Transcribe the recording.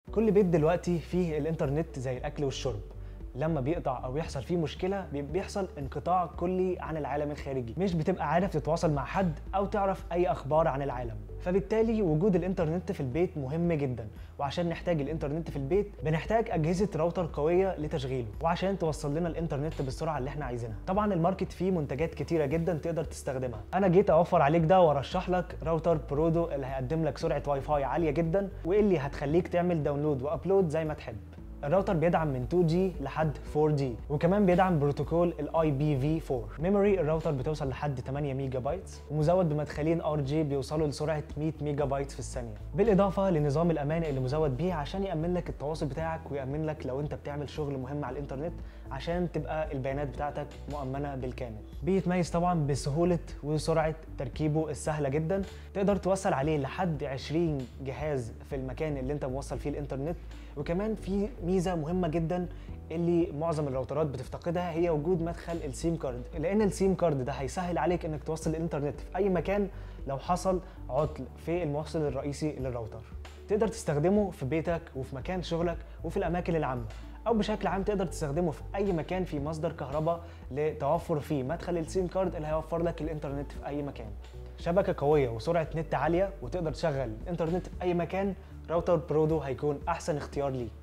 كل بيت دلوقتي فيه الانترنت زي الاكل والشرب لما بيقطع او يحصل فيه مشكله بي- بيحصل انقطاع كلي عن العالم الخارجي مش بتبقى عارف تتواصل مع حد او تعرف اي اخبار عن العالم فبالتالي وجود الانترنت في البيت مهم جدا وعشان نحتاج الانترنت في البيت بنحتاج اجهزه راوتر قويه لتشغيله وعشان توصل لنا الانترنت بالسرعه اللي احنا عايزينها طبعا الماركت فيه منتجات كتيره جدا تقدر تستخدمها انا جيت اوفر عليك ده وارشح لك راوتر برودو اللي هيقدم لك سرعه واي فاي عاليه جدا واللي هتخليك تعمل داونلود وابلود زي ما تحب الراوتر بيدعم من 2G لحد 4G وكمان بيدعم بروتوكول الاي بي في 4 ميموري الراوتر بتوصل لحد 8 ميجا بايت ومزود بمدخلين ار جي بيوصلوا لسرعه 100 ميجا بايت في الثانيه بالاضافه لنظام الامان اللي مزود بيه عشان يامن لك التواصل بتاعك ويامن لك لو انت بتعمل شغل مهم على الانترنت عشان تبقى البيانات بتاعتك مؤمنه بالكامل بيتميز طبعا بسهوله وسرعه تركيبه السهله جدا تقدر توصل عليه لحد 20 جهاز في المكان اللي انت موصل فيه الانترنت وكمان في ميزه مهمه جدا اللي معظم الراوترات بتفتقدها هي وجود مدخل السيم كارد لان السيم كارد ده هيسهل عليك انك توصل الانترنت في اي مكان لو حصل عطل في الموصل الرئيسي للراوتر تقدر تستخدمه في بيتك وفي مكان شغلك وفي الاماكن العامه او بشكل عام تقدر تستخدمه في اي مكان في مصدر كهرباء لتوفر فيه مدخل السيم كارد اللي هيوفر لك الانترنت في اي مكان شبكه قويه وسرعه نت عاليه وتقدر تشغل الانترنت في اي مكان راوتر برودو هيكون احسن اختيار ليك